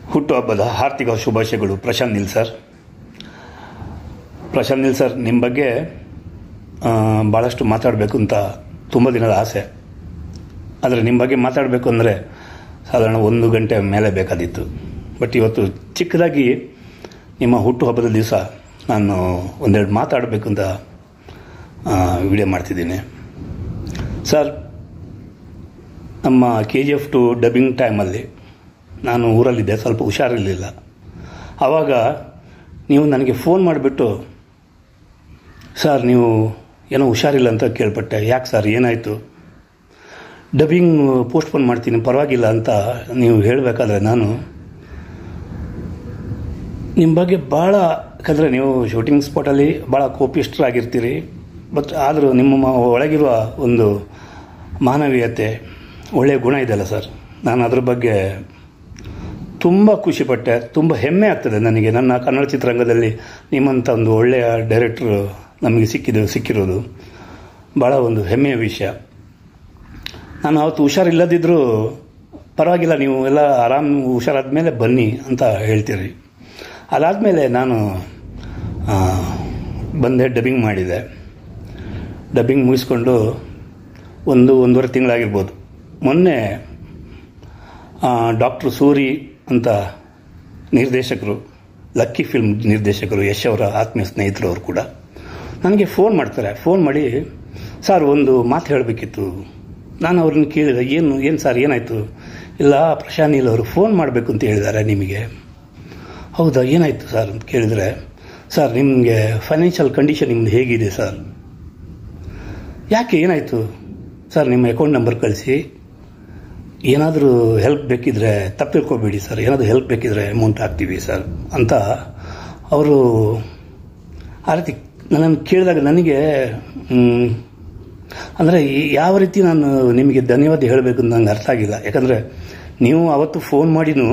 ಹುಟ್ಟುಹಬ್ಬದ ಆರ್ಥಿಕ ಶುಭಾಶಯಗಳು ಪ್ರಶಾಂತ್ ನಿಲ್ ಸರ್ ಪ್ರಶಾಂತ್ ನಿಲ್ ಸರ್ ನಿಮ್ಮ ಬಗ್ಗೆ ಆ, ಭಾಳಷ್ಟು ಮಾತಾಡಬೇಕು ಅಂತ ತುಂಬ ದಿನದ ಆಸೆ ಆದರೆ ನಿಮ್ಮ ಬಗ್ಗೆ ಮಾತಾಡಬೇಕು ಅಂದರೆ ಸಾಧಾರಣ ಒಂದು ಗಂಟೆ ಮೇಲೆ ಬೇಕಾದಿತ್ತು ಬಟ್ ಇವತ್ತು ಚಿಕ್ಕದಾಗಿ ನಿಮ್ಮ ಹುಟ್ಟುಹಬ್ಬದ ದಿವಸ ನಾನು ಒಂದೆರಡು ಮಾತಾಡಬೇಕು ಅಂತ ವಿಡಿಯೋ ಮಾಡ್ತಿದ್ದೀನಿ ಸರ್ ನಮ್ಮ K G F two dubbing ಟೈಮಲ್ಲಿ ನಾನು ಊರಲ್ಲಿದ್ದೆ ಸ್ವಲ್ಪ ಹುಷಾರಿರಲಿಲ್ಲ ಆವಾಗ ನೀವು ನನಗೆ ಫೋನ್ ಮಾಡಿಬಿಟ್ಟು ಸರ್ ನೀವು ಏನೋ ಹುಷಾರಿಲ್ಲ ಅಂತ ಕೇಳ್ಪಟ್ಟೆ ಯಾಕೆ ಸರ್ ಏನಾಯಿತು ಡಬ್ಬಿಂಗ್ ಪೋಸ್ಟ್ಪೋನ್ ಮಾಡ್ತೀನಿ ಪರವಾಗಿಲ್ಲ ಅಂತ ನೀವು ಹೇಳಬೇಕಾದ್ರೆ ನಾನು ನಿಮ್ಮ ಬಗ್ಗೆ ಭಾಳ ಯಾಕಂದರೆ ನೀವು ಶೂಟಿಂಗ್ ಸ್ಪಾಟಲ್ಲಿ ಭಾಳ ಕೋಪಿಷ್ಟರಾಗಿರ್ತೀರಿ ಬಟ್ ಆದರೂ ನಿಮ್ಮ ಮ- ಒಳಗಿರುವ ಒಂದು ಮಾನವೀಯತೆ ಒಳ್ಳೆಯ ಗುಣ ಇದೆಯಲ್ಲ ಸರ್ ನಾನು ಅದ್ರ ಬಗ್ಗೆ ತುಂಬ ಖುಷಿಪಟ್ಟೆ ತುಂಬ ಹೆಮ್ಮೆ ಆಗ್ತದೆ ನನಗೆ ನನ್ನ ಕನ್ನಡ ಚಿತ್ರರಂಗದಲ್ಲಿ ನಿಮ್ಮಂಥ ಒಂದು ಒಳ್ಳೆಯ ಡೈರೆಕ್ಟ್ರು ನಮಗೆ ಸಿಕ್ಕಿದ್ದು ಸಿಕ್ಕಿರೋದು ಭಾಳ ಒಂದು ಹೆಮ್ಮೆಯ ವಿಷಯ ನಾನು ಅವತ್ತು ಹುಷಾರಿಲ್ಲದಿದ್ದರೂ ಪರವಾಗಿಲ್ಲ ನೀವು ಎಲ್ಲ ಆರಾಮ್ ಹುಷಾರಾದ ಮೇಲೆ ಬನ್ನಿ ಅಂತ ಹೇಳ್ತೀರಿ ಅದಾದಮೇಲೆ ನಾನು ಆ, ಬಂದೆ ಡಬ್ಬಿಂಗ್ ಮಾಡಿದೆ ಡಬ್ಬಿಂಗ್ ಮುಗಿಸ್ಕೊಂಡು ಒಂದು ಒಂದೂವರೆ ತಿಂಗಳಾಗಿರ್ಬೋದು ಮೊನ್ನೆ ಡಾಕ್ಟ್ರು ಸೂರಿ ಅಂತ ನಿರ್ದೇಶಕರು ಲಕ್ಕಿ ಫಿಲ್ಮ್ ನಿರ್ದೇಶಕರು ಯಶ್ ಅವರ ಆತ್ಮೀಯ ಸ್ನೇಹಿತರು ಅವರು ಕೂಡ ನನಗೆ ಫೋನ್ ಮಾಡ್ತಾರೆ ಫೋನ್ ಮಾಡಿ ಸರ್ ಒಂದು ಮಾತು ಹೇಳಬೇಕಿತ್ತು ನಾನು ಅವ್ರನ್ನ ಕೇಳಿದೆ ಏನು ಏನು ಸರ್ ಏನಾಯಿತು ಇಲ್ಲ ಪ್ರಶಾಂತ್ ಅವರು ಫೋನ್ ಮಾಡಬೇಕು ಅಂತ ಹೇಳಿದ್ದಾರೆ ನಿಮಗೆ ಹೌದಾ ಏನಾಯಿತು ಸರ್ ಅಂತ ಕೇಳಿದರೆ ಸರ್ ನಿಮಗೆ ಫೈನಾನ್ಷಿಯಲ್ ಕಂಡೀಷನ್ ನಿಮ್ದು ಹೇಗಿದೆ ಸರ್ ಯಾಕೆ ಏನಾಯಿತು ಸರ್ ನಿಮ್ಮ ಅಕೌಂಟ್ ನಂಬರ್ ಕಳಿಸಿ ಏನಾದರೂ ಹೆಲ್ಪ್ ಬೇಕಿದ್ರೆ ತಪ್ಪಿರ್ಕೋಬೇಡಿ ಸರ್ ಏನಾದರೂ ಹೆಲ್ಪ್ ಬೇಕಿದ್ರೆ ಅಮೌಂಟ್ ಹಾಕ್ತೀವಿ ಸರ್ ಅಂತ ಅವರು ಆ ರೀತಿ ನನ್ನನ್ನು ಕೇಳಿದಾಗ ನನಗೆ ಮ್, ಅಂದರೆ ಯಾವ ರೀತಿ ನಾನು ನಿಮಗೆ ಧನ್ಯವಾದ ಹೇಳಬೇಕು ಅಂತ ನಂಗೆ ಅರ್ಥ ಆಗಿಲ್ಲ ಯಾಕಂದರೆ ನೀವು ಅವತ್ತು ಫೋನ್ ಮಾಡಿನೂ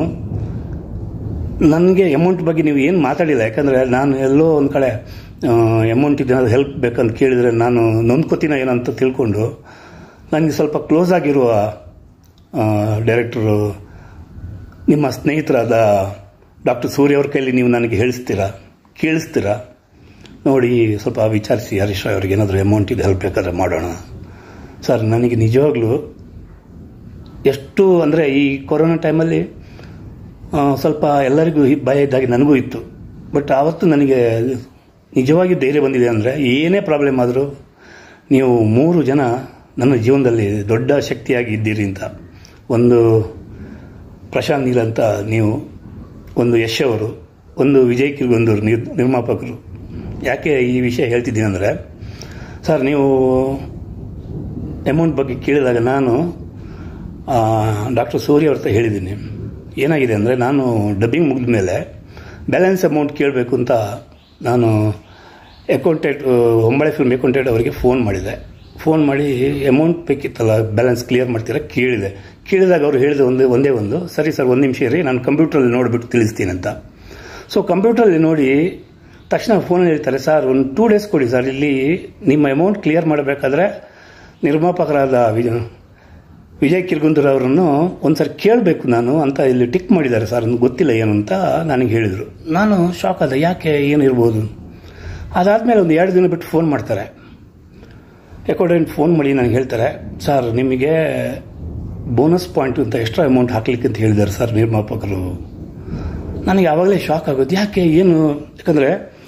ನನಗೆ ಅಮೌಂಟ್ ಬಗ್ಗೆ ನೀವು ಏನು ಮಾತಾಡಿಲ್ಲ ಯಾಕಂದರೆ ನಾನು ಎಲ್ಲೋ ಒಂದು ಕಡೆ ಅಮೌಂಟ್ ಏನಾದ್ರು ಹೆಲ್ಪ್ ಬೇಕಂತ ಕೇಳಿದರೆ ನಾನು ನೊಂದ್ಕೋತೀನ ಏನಂತ ತಿಳ್ಕೊಂಡು ನನಗೆ ಸ್ವಲ್ಪ ಕ್ಲೋಸ್ ಆಗಿರುವ ಡೈರೆಕ್ಟರು ನಿಮ್ಮ ಸ್ನೇಹಿತರಾದ ಡಾಕ್ಟರ್ ಸೂರ್ಯ ಅವ್ರ ಕೈಲಿ ನೀವು ನನಗೆ ಹೇಳಿಸ್ತೀರಾ ಕೇಳಿಸ್ತೀರಾ ನೋಡಿ ಸ್ವಲ್ಪ ವಿಚಾರಿಸಿ ಹರೀಶ್ ರಾವ್ ಅವ್ರಿಗೆ ಏನಾದರೂ ಅಮೌಂಟ್ ಇದು ಹೆಲ್ಪ್ ಬೇಕಾದ್ರೆ ಮಾಡೋಣ ಸರ್ ನನಗೆ ನಿಜವಾಗ್ಲೂ ಎಷ್ಟು ಅಂದರೆ ಈ ಕೊರೋನಾ ಟೈಮಲ್ಲಿ ಆ, ಸ್ವಲ್ಪ ಎಲ್ಲರಿಗೂ ಹಿ- ಭಯ ಇದ್ದಾಗೆ ನನಗೂ ಇತ್ತು ಬಟ್ ಆವತ್ತು ನನಗೆ ನಿಜವಾಗಿ ಧೈರ್ಯ ಬಂದಿದೆ ಅಂದರೆ ಏನೇ ಪ್ರಾಬ್ಲಮ್ ಆದರೂ ನೀವು ಮೂರು ಜನ ನನ್ನ ಜೀವನದಲ್ಲಿ ದೊಡ್ಡ ಶಕ್ತಿಯಾಗಿ ಇದ್ದೀರಿ ಅಂತ ಒಂದು ಪ್ರಶಾಂತ್ ನೀಲ್ ಅಂತ ನೀವು ಒಂದು ಯಶ್ ಅವರು ಒಂದು ವಿಜಯ್ ಕಿರ್ಗೊಂದೂರು ನಿರ್ ನಿರ್ಮಾಪಕರು ಯಾಕೆ ಈ ವಿಷಯ ಹೇಳ್ತಿದ್ದೀನಿ ಅಂದರೆ ಸರ್ ನೀವು ಅಮೌಂಟ್ ಬಗ್ಗೆ ಕೇಳಿದಾಗ ನಾನು ಡಾಕ್ಟರ್ ಸೂರ್ಯ ಅವ್ರ ಹತ್ರ ಹೇಳಿದ್ದೀನಿ ಏನಾಗಿದೆ ಅಂದರೆ ನಾನು ಡಬ್ಬಿಂಗ್ ಮುಗಿದ ಮೇಲೆ ಬ್ಯಾಲೆನ್ಸ್ ಅಮೌಂಟ್ ಕೇಳಬೇಕು ಅಂತ ನಾನು ಅಕೌಂಟೆಂಟ್ ಹೊಂಬಳೆ ಫಿಲ್ಮ್ ಅಕೌಂಟೆಂಟ್ ಅವರಿಗೆ ಫೋನ್ ಮಾಡಿದೆ ಫೋನ್ ಮಾಡಿ ಅಮೌಂಟ್ ಬೇಕಿತ್ತಲ್ಲ ಬ್ಯಾಲೆನ್ಸ್ ಕ್ಲಿಯರ್ ಮಾಡ್ತೀರಾ ಕೇಳಿದೆ ಕೇಳಿದಾಗ ಅವರು ಹೇಳಿದ ಒಂದೇ ಒಂದೇ ಒಂದು ಸರಿ ಸರ್ ಒಂದು ನಿಮಿಷ ಇರಿ ನಾನು ಕಂಪ್ಯೂಟ್ರಲ್ಲಿ ನೋಡಿಬಿಟ್ಟು ತಿಳಿಸ್ತೀನಿ ಅಂತ ಸೊ ಕಂಪ್ಯೂಟ್ರಲ್ಲಿ ನೋಡಿ ತಕ್ಷಣ ಫೋನಲ್ಲಿ ಹೇಳ್ತಾರೆ ಸರ್ ಒಂದು ಟೂ ಡೇಸ್ ಕೊಡಿ ಸರ್ ಇಲ್ಲಿ ನಿಮ್ಮ ಅಮೌಂಟ್ ಕ್ಲಿಯರ್ ಮಾಡಬೇಕಾದ್ರೆ ನಿರ್ಮಾಪಕರಾದ ವಿಜ ವಿಜಯ್ ಕಿರ್ಗುಂದೂರ್ ಅವರನ್ನು ಒಂದ್ಸರಿ ಕೇಳಬೇಕು ನಾನು ಅಂತ ಇಲ್ಲಿ ಟಿಕ್ ಮಾಡಿದ್ದಾರೆ ಸರ್ ನನಗೆ ಗೊತ್ತಿಲ್ಲ ಏನು ಅಂತ ನನಗೆ ಹೇಳಿದರು ನಾನು ಶಾಕ್ ಆದ ಯಾಕೆ ಏನಿರ್ಬೋದು ಅದಾದಮೇಲೆ ಒಂದು ಎರಡು ದಿನ ಬಿಟ್ಟು ಫೋನ್ ಮಾಡ್ತಾರೆ ಅಕೌಂಟೆಂಟ್ ಫೋನ್ ಮಾಡಿ ನನಗೆ ಹೇಳ್ತಾರೆ ಸರ್ ನಿಮಗೆ ಬೋನಸ್ ಪಾಯಿಂಟ್ ಅಂತ ಎಕ್ಸ್ಟ್ರಾ ಅಮೌಂಟ್ ಹಾಕ್ಲಿಕ್ಕೆ ಅಂತ ಹೇಳಿದ್ದಾರೆ ಸರ್ ನಿರ್ಮಾಪಕರು ನನಗೆ ಆವಾಗಲೇ ಶಾಕ್ ಆಗೋದು ಯಾಕೆ ಏನು ಯಾಕಂದರೆ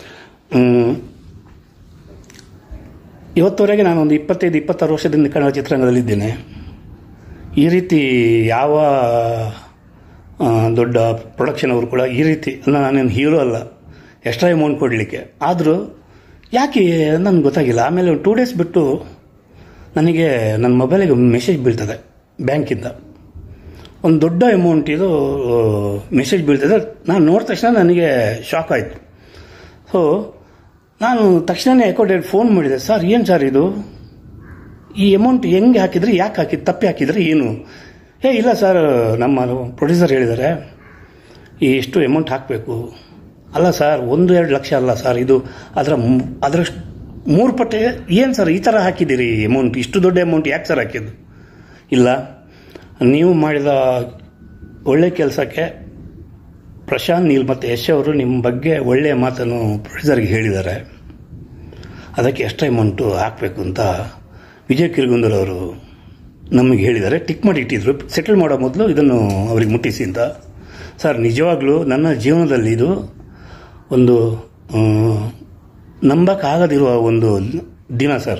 ಇವತ್ತವರೆಗೆ ನಾನು ಒಂದು ಇಪ್ಪತ್ತೈದು ಇಪ್ಪತ್ತಾರು ವರ್ಷದಿಂದ ಕನ್ನಡ ಚಿತ್ರರಂಗದಲ್ಲಿದ್ದೇನೆ ಈ ರೀತಿ ಯಾವ ಆ, ದೊಡ್ಡ ಪ್ರೊಡಕ್ಷನ್ ಅವರು ಕೂಡ ಈ ರೀತಿ ಅಲ್ಲ ನಾನೇನು ಹೀರೋ ಅಲ್ಲ ಎಕ್ಸ್ಟ್ರಾ ಅಮೌಂಟ್ ಕೊಡಲಿಕ್ಕೆ ಆದರೂ ಯಾಕೆ ನನಗೆ ಗೊತ್ತಾಗಿಲ್ಲ ಆಮೇಲೆ ಒಂದು ಟೂ ಡೇಸ್ ಬಿಟ್ಟು ನನಗೆ ನನ್ನ ಮೊಬೈಲಿಗೆ ಒಂದು ಮೆಸೇಜ್ ಬೀಳ್ತದೆ ಬ್ಯಾಂಕಿಂದ ಒಂದು ದೊಡ್ಡ ಅಮೌಂಟ್ ಇದು ಮೆಸೇಜ್ ಬೀಳ್ತದೆ ನಾನು ನೋಡಿದ ತಕ್ಷಣ ನನಗೆ ಶಾಕ್ ಆಯಿತು ಸೊ ನಾನು ತಕ್ಷಣವೇ ಅಕೌಂಟೆಂಟ್ ಫೋನ್ ಮಾಡಿದೆ ಸರ್ ಏನು ಸರ್ ಇದು ಈ ಅಮೌಂಟ್ ಹೆಂಗೆ ಹಾಕಿದ್ರಿ ಯಾಕೆ ಹಾಕಿದ್ ತಪ್ಪಿ ಹಾಕಿದ್ರಿ ಏನು ಏ ಇಲ್ಲ ಸರ್ ನಮ್ಮ ಪ್ರೊಡ್ಯೂಸರ್ ಹೇಳಿದ್ದಾರೆ ಈ ಎಷ್ಟು ಅಮೌಂಟ್ ಹಾಕಬೇಕು ಅಲ್ಲ ಸರ್ ಒಂದು ಎರಡು ಲಕ್ಷ ಅಲ್ಲ ಸರ್ ಇದು ಅದರ ಮು- ಅದರ ಮೂರು ಪಟ್ಟೆ ಏನು ಸರ್ ಈ ಥರ ಹಾಕಿದ್ದೀರಿ ಅಮೌಂಟ್ ಇಷ್ಟು ದೊಡ್ಡ ಅಮೌಂಟ್ ಯಾಕೆ ಸರ್ ಹಾಕಿದ್ದು ಇಲ್ಲ ನೀವು ಮಾಡಿದ ಒಳ್ಳೆ ಕೆಲಸಕ್ಕೆ ಪ್ರಶಾಂತ್ ನೀಲ್ ಮತ್ತು ಯಶ್ ಅವರು ನಿಮ್ಮ ಬಗ್ಗೆ ಒಳ್ಳೆಯ ಮಾತನ್ನು ಪ್ರೊಡ್ಯೂಸರ್ಗೆ ಹೇಳಿದ್ದಾರೆ ಅದಕ್ಕೆ ಎಷ್ಟು ಅಮೌಂಟು ಹಾಕಬೇಕು ಅಂತ ವಿಜಯ್ ಕಿರ್ಗುಂದರ್ ಅವರು ನಮಗೆ ಹೇಳಿದ್ದಾರೆ ಟಿಕ್ ಮಾಡಿ ಇಟ್ಟಿದ್ರು ಸೆಟಲ್ ಮಾಡೋ ಮೊದಲು ಇದನ್ನು ಅವ್ರಿಗೆ ಮುಟ್ಟಿಸಿ ಅಂತ ಸರ್ ನಿಜವಾಗ್ಲೂ ನನ್ನ ಜೀವನದಲ್ಲಿ ಇದು ಒಂದು ಆ, ನಂಬಕ್ಕಾಗದಿರುವ ಒಂದು ದಿನ ಸರ್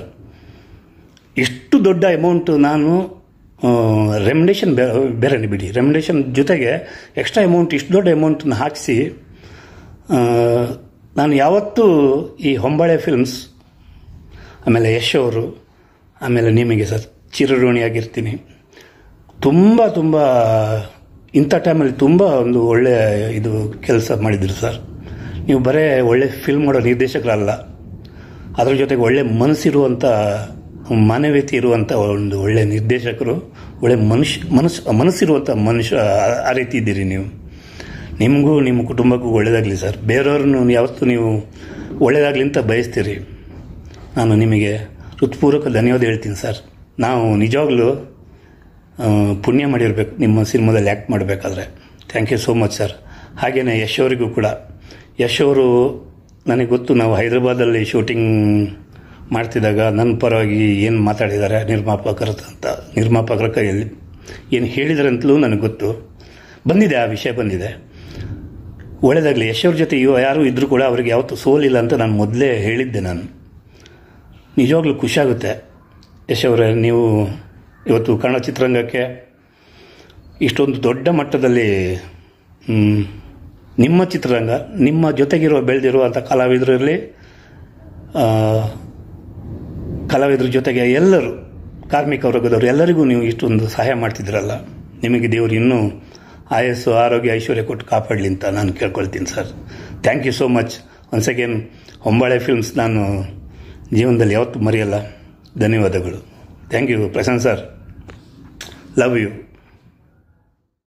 ಎಷ್ಟು ದೊಡ್ಡ ಅಮೌಂಟ್ ನಾನು ರೆಮ್ಯುನೇಷನ್ ಬೇರೆ ಬಿಡಿ ರೆಮ್ಯುನೇಷನ್ ಜೊತೆಗೆ ಎಕ್ಸ್ಟ್ರಾ ಅಮೌಂಟ್ ಇಷ್ಟು ದೊಡ್ಡ ಅಮೌಂಟನ್ನ ಹಾಕಿಸಿ ಆ, ನಾನು ಯಾವತ್ತೂ ಈ ಹೊಂಬಾಳೆ ಫಿಲ್ಮ್ಸ್ ಆಮೇಲೆ ಯಶ್ ಅವರು ಆಮೇಲೆ ನಿಮಗೆ ಸರ್ ಚಿರಋಣಿಯಾಗಿರ್ತೀನಿ ತುಂಬ ತುಂಬ ಇಂಥ ಟೈಮಲ್ಲಿ ತುಂಬ ಒಂದು ಒಳ್ಳೆಯ ಇದು ಕೆಲಸ ಮಾಡಿದ್ರು ಸರ್ ನೀವು ಬರೇ ಒಳ್ಳೆ ಫಿಲ್ಮ್ ಮಾಡೋ ನಿರ್ದೇಶಕರಲ್ಲ ಅದ್ರ ಜೊತೆಗೆ ಒಳ್ಳೆ ಮನಸ್ಸಿರುವಂಥ ಮಾನವೀಯತೆ ಇರುವಂಥ ಒಂದು ಒಳ್ಳೆ ನಿರ್ದೇಶಕರು ಒಳ್ಳೆ ಮನುಷ್ಯ ಮನಸ್ಸು ಮನಸ್ಸಿರುವಂಥ ಮನುಷ್ಯ ಆ- ಆ ರೀತಿ ಇದ್ದೀರಿ ನೀವು ನಿಮಗೂ ನಿಮ್ಮ ಕುಟುಂಬಕ್ಕೂ ಒಳ್ಳೆಯದಾಗಲಿ ಸರ್ ಬೇರೆಯವ್ರನ್ನು ಯಾವತ್ತೂ ನೀವು ಒಳ್ಳೆಯದಾಗಲಿ ಅಂತ ಬಯಸ್ತೀರಿ ನಾನು ನಿಮಗೆ ಹೃತ್ಪೂರ್ವಕ ಧನ್ಯವಾದ ಹೇಳ್ತೀನಿ ಸರ್ ನಾವು ನಿಜವಾಗ್ಲೂ ಆ, ಪುಣ್ಯ ಮಾಡಿರಬೇಕು ನಿಮ್ಮ ಸಿನಿಮಾದಲ್ಲಿ ಆ್ಯಕ್ಟ್ ಮಾಡಬೇಕಾದ್ರೆ thank you so much sir ಹಾಗೆಯೇ ಯಶ್ ಅವರಿಗೂ ಕೂಡ ಯಶ್ ಅವರು ನನಗೆ ಗೊತ್ತು ನಾವು ಹೈದರಾಬಾದಲ್ಲಿ ಶೂಟಿಂಗ್ ಮಾಡ್ತಿದ್ದಾಗ ನನ್ನ ಪರವಾಗಿ ಏನು ಮಾತಾಡಿದ್ದಾರೆ ನಿರ್ಮಾಪಕರ ಅಂತ ನಿರ್ಮಾಪಕರ ಕೈಯಲ್ಲಿ ಏನು ಹೇಳಿದ್ದಾರೆ ಅಂತಲೂ ನನಗೆ ಗೊತ್ತು ಬಂದಿದೆ ಆ ವಿಷಯ ಬಂದಿದೆ ಒಳ್ಳೆಯದಾಗಲಿ ಯಶ್ ಅವ್ರ ಜೊತೆ ಇವ ಯಾರು ಇದ್ದರೂ ಕೂಡ ಅವ್ರಿಗೆ ಯಾವತ್ತೂ ಸೋಲಿಲ್ಲ ಅಂತ ನಾನು ಮೊದಲೇ ಹೇಳಿದ್ದೆ ನಾನು ನಿಜವಾಗ್ಲೂ ಖುಷಿಯಾಗುತ್ತೆ ಯಶ್ ಅವರೇ ನೀವು ಇವತ್ತು ಕನ್ನಡ ಚಿತ್ರರಂಗಕ್ಕೆ ಇಷ್ಟೊಂದು ದೊಡ್ಡ ಮಟ್ಟದಲ್ಲಿ ಮ್, ನಿಮ್ಮ ಚಿತ್ರರಂಗ ನಿಮ್ಮ ಜೊತೆಗಿರುವ ಬೆಳೆದಿರುವಂಥ ಕಲಾವಿದರಲ್ಲಿ ಆ, ಕಲಾವಿದರ ಜೊತೆಗೆ ಎಲ್ಲರೂ ಕಾರ್ಮಿಕ ವರ್ಗದವರು ಎಲ್ಲರಿಗೂ ನೀವು ಇಷ್ಟೊಂದು ಸಹಾಯ ಮಾಡ್ತಿದ್ರಲ್ಲ ನಿಮಗೆ ದೇವರು ಇನ್ನೂ ಆಯಸ್ಸು ಆರೋಗ್ಯ ಐಶ್ವರ್ಯ ಕೊಟ್ಟು ಕಾಪಾಡಲಿ ಅಂತ ನಾನು ಕೇಳ್ಕೊಳ್ತೀನಿ sir thank you so much once again Hombale films ನಾನು ಜೀವನದಲ್ಲಿ ಯಾವತ್ತೂ ಮರೆಯಲ್ಲ ಧನ್ಯವಾದಗಳು thank you Prashanth sir love you